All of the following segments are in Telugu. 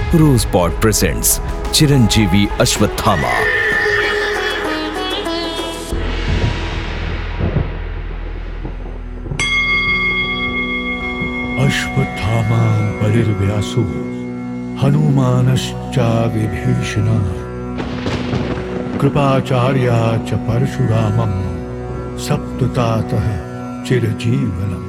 Rose Pod presents Chiranjeevi Ashwathama. Ashwatthama बलिर्व्यासो हनुमानश्च विभीषणः कृपाचार्या च परशुरामम् सप्ततातः चिरजीवनम्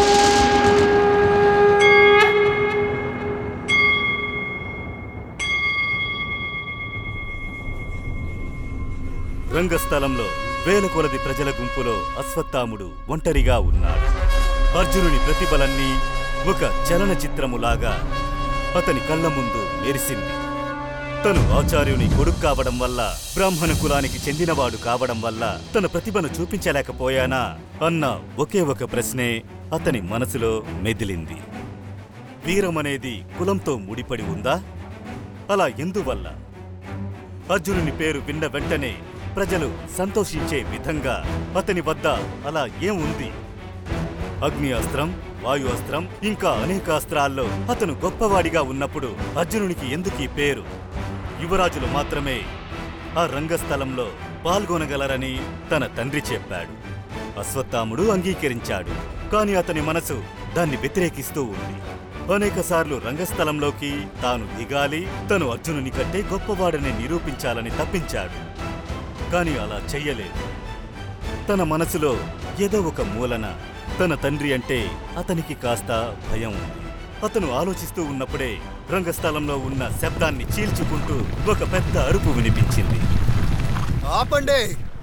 రంగస్థలంలో వేల కొలది ప్రజల గుంపులో అశ్వత్థాముడు ఒంటరిగా ఉన్నాడు అర్జునుని ప్రతిభలన్నీ ఒక చలనచిత్రములాగా అతని కళ్ళ ముందు మెరిసింది తను ఆచార్యుని కొడుకు కావడం వల్ల బ్రాహ్మణ కులానికి చెందినవాడు కావడం వల్ల తన ప్రతిభను చూపించలేకపోయానా అన్న ఒకే ఒక ప్రశ్నే అతని మనసులో మెదిలింది వీరమనేది కులంతో ముడిపడి ఉందా అలా ఎందువల్ల అర్జునుని పేరు విన్న వెంటనే ప్రజలు సంతోషించే విధంగా అతని వద్ద అలా ఏం ఉంది అగ్ని అస్త్రం వాయు అస్త్రం ఇంకా అనేక అస్త్రాల్లో అతను గొప్పవాడిగా ఉన్నప్పుడు అర్జునునికి ఎందుకు ఈ పేరు యువరాజులు మాత్రమే ఆ రంగస్థలంలో పాల్గొనగలరని తన తండ్రి చెప్పాడు అశ్వత్థాముడు అంగీకరించాడు కాని అతని మనసు దాన్ని వ్యతిరేకిస్తూ ఉంది అనేకసార్లు రంగస్థలంలోకి తాను దిగాలి తను అర్జునుని కంటే గొప్పవాడని నిరూపించాలని తప్పించాడు కాని అలా చెయ్యలేదు తన మనసులో ఏదో ఒక మూలన తన తండ్రి అంటే అతనికి కాస్త భయం ఉంది అతను ఆలోచిస్తూ ఉన్నప్పుడే రంగస్థలంలో ఉన్న శబ్దాన్ని చీల్చుకుంటూ ఒక పెద్ద అరుపు వినిపించింది ఆపండి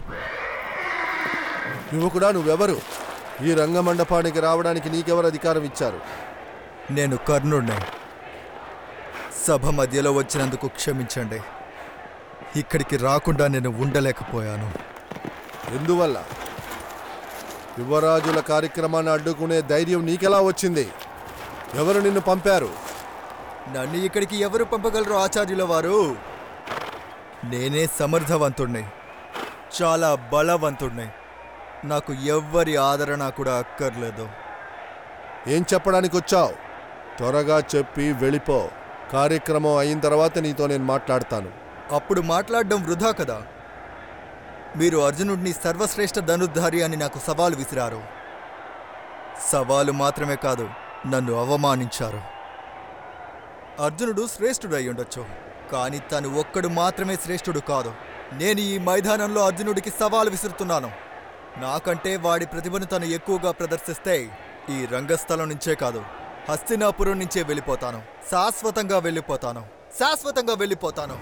యువకుడా నువ్వెవరు ఈ రంగమండపానికి రావడానికి నీకెవరు అధికారం ఇచ్చారు నేను కర్ణుడిని సభ మధ్యలో వచ్చినందుకు క్షమించండి ఇక్కడికి రాకుండా నేను ఉండలేకపోయాను ఎందువల్ల యువరాజుల కార్యక్రమాన్ని అడ్డుకునే ధైర్యం నీకెలా వచ్చింది ఎవరు నిన్ను పంపారు నన్ను ఇక్కడికి ఎవరు పంపగలరు ఆచార్యుల వారు నేనే సమర్థవంతుణ్ణి చాలా బలవంతుణ్ణి నాకు ఎవ్వరి ఆదరణ కూడా అక్కర్లేదు ఏం చెప్పడానికి వచ్చావు త్వరగా చెప్పి వెళ్ళిపో కార్యక్రమం అయిన తర్వాత నీతో నేను మాట్లాడతాను అప్పుడు మాట్లాడడం వృధా కదా మీరు అర్జునుడిని సర్వశ్రేష్ఠ ధనుర్ధారి అని నాకు సవాలు విసిరారు సవాలు మాత్రమే కాదు నన్ను అవమానించారు అర్జునుడు శ్రేష్ఠుడు అయి ఉండొచ్చు కానీ తను ఒక్కడు మాత్రమే శ్రేష్ఠుడు కాదు నేను ఈ మైదానంలో అర్జునుడికి సవాలు విసురుతున్నాను నాకంటే వాడి ప్రతిభను తను ఎక్కువగా ప్రదర్శిస్తే ఈ రంగస్థలం నుంచే కాదు హస్తినాపురం నుంచే వెళ్ళిపోతాను శాశ్వతంగా వెళ్ళిపోతాను శాశ్వతంగా వెళ్ళిపోతాను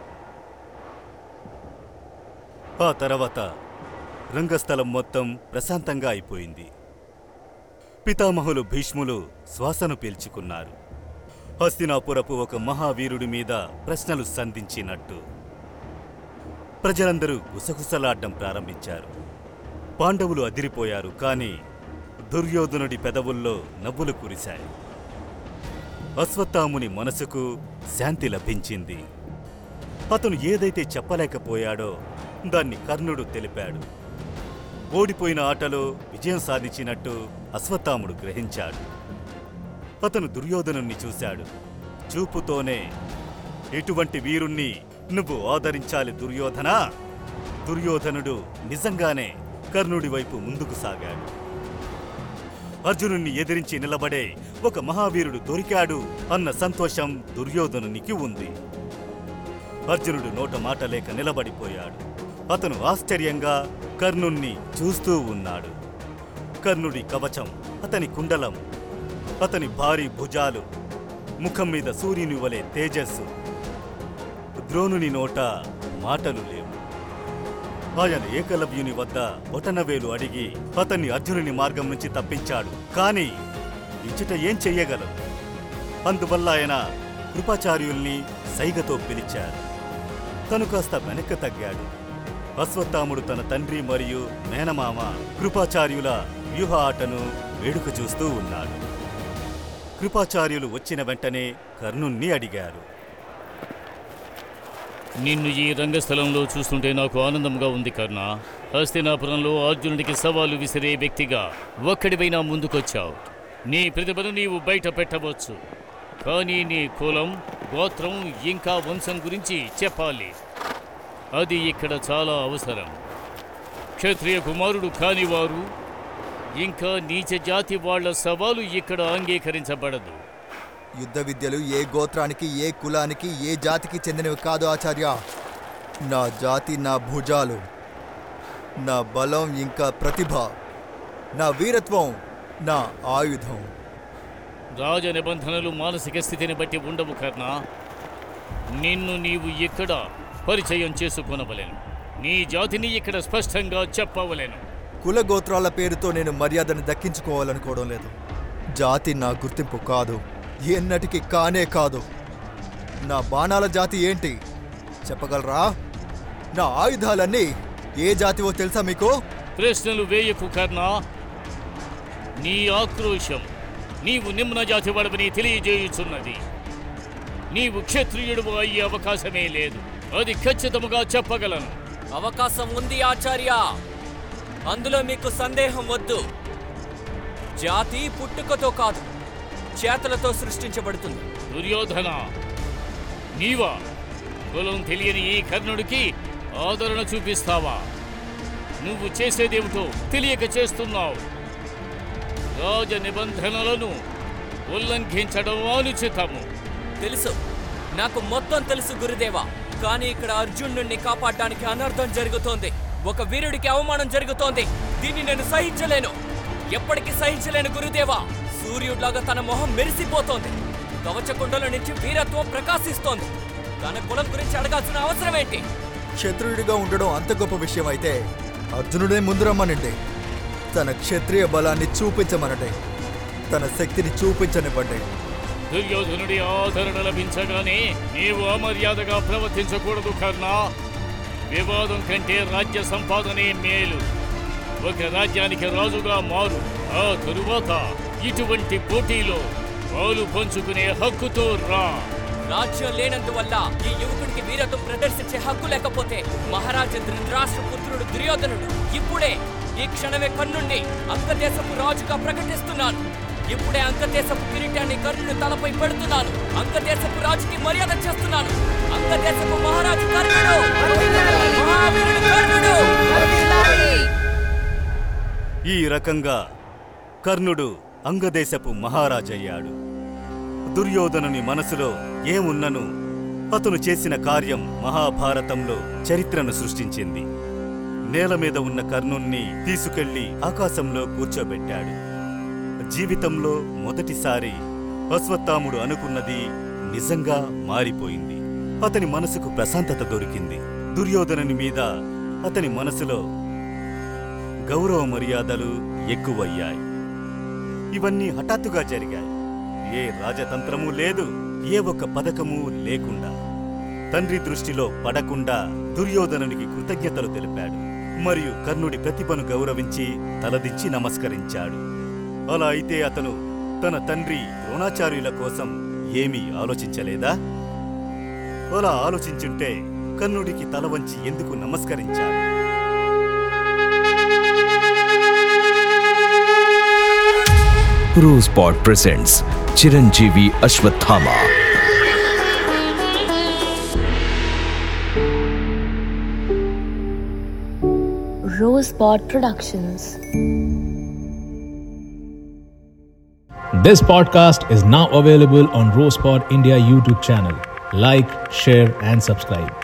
ఆ తర్వాత రంగస్థలం మొత్తం ప్రశాంతంగా అయిపోయింది పితామహులు భీష్ములు శ్వాసను పీల్చుకున్నారు హస్తినాపురపు ఒక మహావీరుడి మీద ప్రశ్నలు సంధించినట్టు ప్రజలందరూ గుసగుసలాడ్డం ప్రారంభించారు పాండవులు అదిరిపోయారు కాని దుర్యోధనుడి పెదవుల్లో నవ్వులు కురిశాయి అశ్వత్థాముని మనసుకు శాంతి లభించింది అతను ఏదైతే చెప్పలేకపోయాడో దాన్ని కర్ణుడు తెలిపాడు ఓడిపోయిన ఆటలో విజయం సాధించినట్టు అశ్వత్థాముడు గ్రహించాడు అతను దుర్యోధనుణ్ణి చూశాడు చూపుతోనే ఇటువంటి వీరుణ్ణి నువ్వు ఆదరించాలి దుర్యోధనా దుర్యోధనుడు నిజంగానే కర్ణుడి వైపు ముందుకు సాగాడు అర్జునుణ్ణి ఎదిరించి నిలబడే ఒక మహావీరుడు దొరికాడు అన్న సంతోషం దుర్యోధనునికి ఉంది అర్జునుడు నోట మాట లేక నిలబడిపోయాడు అతను ఆశ్చర్యంగా కర్ణుణ్ణి చూస్తూ ఉన్నాడు కర్ణుడి కవచం అతని కుండలం అతని భారీ భుజాలు ముఖం మీద సూర్యుని వలె తేజస్సు ద్రోణుని నోట మాటలు లేవు ఆయన ఏకలవ్యుని వద్ద బొటనవేలు అడిగి అతన్ని అర్జునుని మార్గం నుంచి తప్పించాడు కాని ఇచ్చట ఏం చెయ్యగలవు అందువల్ల ఆయన కృపాచార్యుల్ని సైగతో పిలిచారు తను కాస్త వెనక్కి తగ్గాడు అశ్వత్థాముడు తన తండ్రి మరియు మేనమామ కృపాచార్యుల వ్యూహ ఆటను వేడుక చూస్తూ ఉన్నాడు కృపాచార్యులు వచ్చిన వెంటనే కర్ణుణ్ణి అడిగారు నిన్ను ఈ రంగస్థలంలో చూస్తుంటే నాకు ఆనందంగా ఉంది కర్ణ హస్తినాపురంలో అర్జునుడికి సవాలు విసిరే వ్యక్తిగా ఒక్కడివైనా ముందుకొచ్చావు నీ ప్రతిభను నీవు బయట పెట్టవచ్చు కానీ నీ కులం గోత్రం ఇంకా వంశం గురించి చెప్పాలి అది ఇక్కడ చాలా అవసరం క్షత్రియ కుమారుడు కాని వారు ఇంకా నీచ జాతి వాళ్ళ సవాలు ఇక్కడ అంగీకరించబడదు యుద్ధ విద్యలు ఏ గోత్రానికి ఏ కులానికి ఏ జాతికి చెందినవి కాదు ఆచార్య నా జాతి నా భుజాలు నా బలం ఇంకా ప్రతిభ నా వీరత్వం నా ఆయుధం రాజ నిబంధనలు మానసిక స్థితిని బట్టి ఉండవు కర్ణ నిన్ను నీవు ఇక్కడ పరిచయం చేసుకొనవలెను నీ జాతిని ఇక్కడ స్పష్టంగా చెప్పవలెను కుల గోత్రాల పేరుతో నేను మర్యాదను దక్కించుకోవాలనుకోవడం లేదు జాతి నా గుర్తింపు కాదు ఎన్నటికి కానే కాదు నా బాణాల జాతి ఏంటి చెప్పగలరా నా ఆయుధాలన్నీ ఏ జాతివో తెలుసా మీకు ప్రశ్నలు వేయకు కర్ణ నీ ఆక్రోశం నీవు నిమ్న జాతి వాడవని తెలియజేయుచున్నది నీవు క్షత్రియుడు అయ్యే అవకాశమే లేదు అది ఖచ్చితముగా చెప్పగలను అవకాశం ఉంది ఆచార్య అందులో మీకు సందేహం వద్దు జాతి పుట్టుకతో కాదు చేతలతో సృష్టించబడుతుంది దుర్యోధన నీవా కులం తెలియని ఈ కర్ణుడికి ఆదరణ చూపిస్తావా నువ్వు చేసేదేమిటో తెలియక చేస్తున్నావు రాజ నిబంధనలను ఉల్లంఘించడం అనుచితము తెలుసు నాకు మొత్తం తెలుసు గురుదేవా కానీ ఇక్కడ అర్జునుడిని కాపాడడానికి అనర్థం జరుగుతోంది ఒక వీరుడికి అవమానం జరుగుతోంది దీన్ని నేను సహించలేను ఎప్పటికీ సహించలేను గురుదేవా సూర్యుడిలాగా తన మొహం మెరిసిపోతోంది కవచకుండల నుంచి వీరత్వం ప్రకాశిస్తోంది తన కులం గురించి అడగాల్సిన అవసరం ఏంటి క్షత్రియుడిగా ఉండడం అంత గొప్ప విషయం అయితే అర్జునుడే ముందు రమ్మనండి తన క్షత్రియ బలాన్ని చూపించమనండి తన శక్తిని చూపించనివ్వండి దుర్యోధనుడి ఆదరణ లభించగానే నీవు అమర్యాదగా ప్రవర్తించకూడదు కర్ణా వివాదం కంటే రాజ్య సంపాదనే మేలు ఒక రాజ్యానికి రాజుగా మారు ఆ తరువాత ఇటువంటి పోటీలో పాలు పంచుకునే హక్కుతో రా రాజ్యం లేనందువల్ల ఈ యువకుడికి వీరత్వం ప్రదర్శించే హక్కు లేకపోతే మహారాజు ధృతరాష్ట్ర పుత్రుడు దుర్యోధనుడు ఇప్పుడే ఈ క్షణమే కన్నుండి అంగదేశపు రాజుగా ప్రకటిస్తున్నాను ఇప్పుడే అంగదేశపు కిరీటాన్ని కర్ణుని తలపై పెడుతున్నాను అంగదేశపు రాజుకి మర్యాద చేస్తున్నాను అంగదేశపు మహారాజు కర్ణుడు మహావీరుడు కర్ణుడు ఈ రకంగా కర్ణుడు అంగదేశపు మహారాజయ్యాడు దుర్యోధనుని మనసులో ఏమున్నను అతను చేసిన కార్యం మహాభారతంలో చరిత్రను సృష్టించింది నేల మీద ఉన్న కర్ణుణ్ణి తీసుకెళ్లి ఆకాశంలో కూర్చోబెట్టాడు జీవితంలో మొదటిసారి అశ్వత్థాముడు అనుకున్నది నిజంగా మారిపోయింది అతని మనసుకు ప్రశాంతత దొరికింది దుర్యోధనుని మీద అతని మనసులో గౌరవ మర్యాదలు ఎక్కువయ్యాయి ఇవన్నీ హఠాత్తుగా జరిగాయి ఏ రాజతంత్రము లేదు ఏ ఒక్క పథకము లేకుండా తండ్రి దృష్టిలో పడకుండా దుర్యోధనునికి కృతజ్ఞతలు తెలిపాడు మరియు కర్ణుడి ప్రతిభను గౌరవించి తలదించి నమస్కరించాడు అలా అయితే అతను తన తండ్రి ద్రోణాచార్యుల కోసం ఏమీ ఆలోచించలేదా అలా ఆలోచించుంటే కర్ణుడికి తల వంచి ఎందుకు నమస్కరించాడు Rosepod presents Chiranjeevi Ashwathama. Rosebud Productions. This podcast is now available on Rosepod India YouTube channel. Like, share, and subscribe.